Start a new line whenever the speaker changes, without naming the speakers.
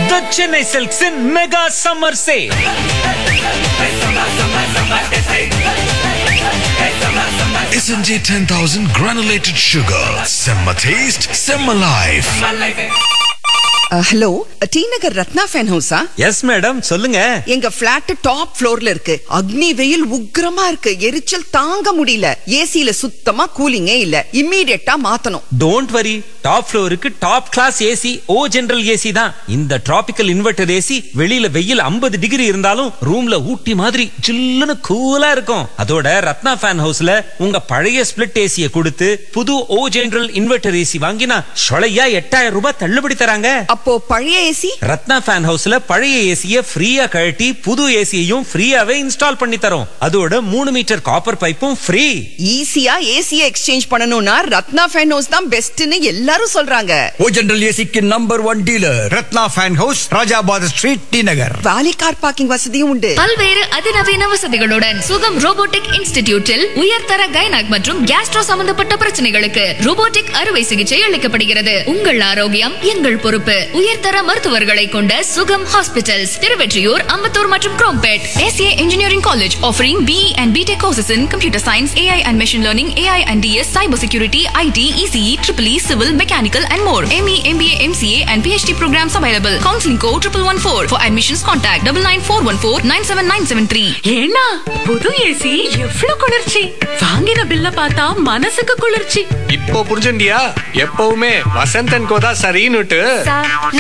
The Chennai Silks in Mega Summer Sale.
SMJ 10000 granulated sugar. Semma taste, Semma life.
Hello T Nagar Ratna fan ஹவுஸா
yes madam சொல்லுங்க
எங்க flat top ஃப்ளோர்ல இருக்கு அக்னி வெயில் உக்கிரமா இருக்கு எரிச்சல் தாங்க முடியல ஏசில சுத்தமா கூலிங்கே இல்ல இம்மீடியட்டா மாத்தணும்
டோன்ட் வரி டாப் ஃப்ளோருக்கு top class AC O General AC தான் இந்த டிராபிக்கல் இன்வெர்டர் ஏசி வெளியில வெயில் 50 டிகிரி இருந்தாலும் ரூம்ல ஊட்டி மாதிரி சில்லுன்னு கூலா இருக்கும் அதோட ரத்னா ஃபேன் ஹவுஸ்ல உங்க பழைய ஸ்பிளிட் ஏசியை கொடுத்து புது ஓ ஜெனரல் இன்வெர்டர் ஏசி வாங்கினா சொலையா எட்டாயிரம் ரூபாய் தள்ளுபடி தராங்க
அப்போ பழைய ஏசி
ரத்னா ஃபேன் ஹவுஸ்ல பழைய ஏசிய ஃப்ரீயா கழட்டி புது ஏசியையும் ஃப்ரீயாவே இன்ஸ்டால் பண்ணி தரோம் அதோட மூணு மீட்டர் காப்பர் பைப்பும் ஃப்ரீ
ஈஸியா ஏசிய எக்ஸ்சேஞ்ச் பண்ணணும்னா ரத்னா ஃபேன் ஹவுஸ் தான் பெஸ்ட்னு எல்லாரும் சொல்றாங்க
ஓ ஜெனரல் ஏசிக்கு number one dealer Ratna fan house Rajabather street T Nagar
valet car parking வசதியும் உண்டு
பல்வேறு அதிநவீன வசதிகளுடன் சுகம் ரோபோட்டிக் இன்ஸ்டிடியூட்டில் உயர்தர கைனக் மற்றும் கேஸ்ட்ரோ சம்பந்தப்பட்ட பிரச்சனைகளுக்கு ரோபோட்டிக் அறுவை சிகிச்சை அளிக்கப்படுகிறது உங்கள் ஆரோக்கியம் எங்கள் பொறுப்பு உயர்தர மருத்துவர்களை கொண்ட சுகம் ஹாஸ்பிட்டல்ஸ் திருவெற்றியூர் அம்பத்தூர் மற்றும் Chromepet
SCA Engineering College offering BE and BTech courses in computer science, AI and machine learning, AI and DS, cybersecurity, IT, ECE, EEE, civil, mechanical and more. ME, MBA, MCA and PhD programs available. Counseling code 1114. For admissions contact 99414 97973.
ஏன்னா புது AC எவ்வளவு குளிர்ச்சி வாங்கின பில்ல பார்த்தா மனசுக்கு குளிர்ச்சி
இப்போ புரிஞ்சுண்டியா எப்பவுமே வசந்தன் கோதா சரின்னுட்டு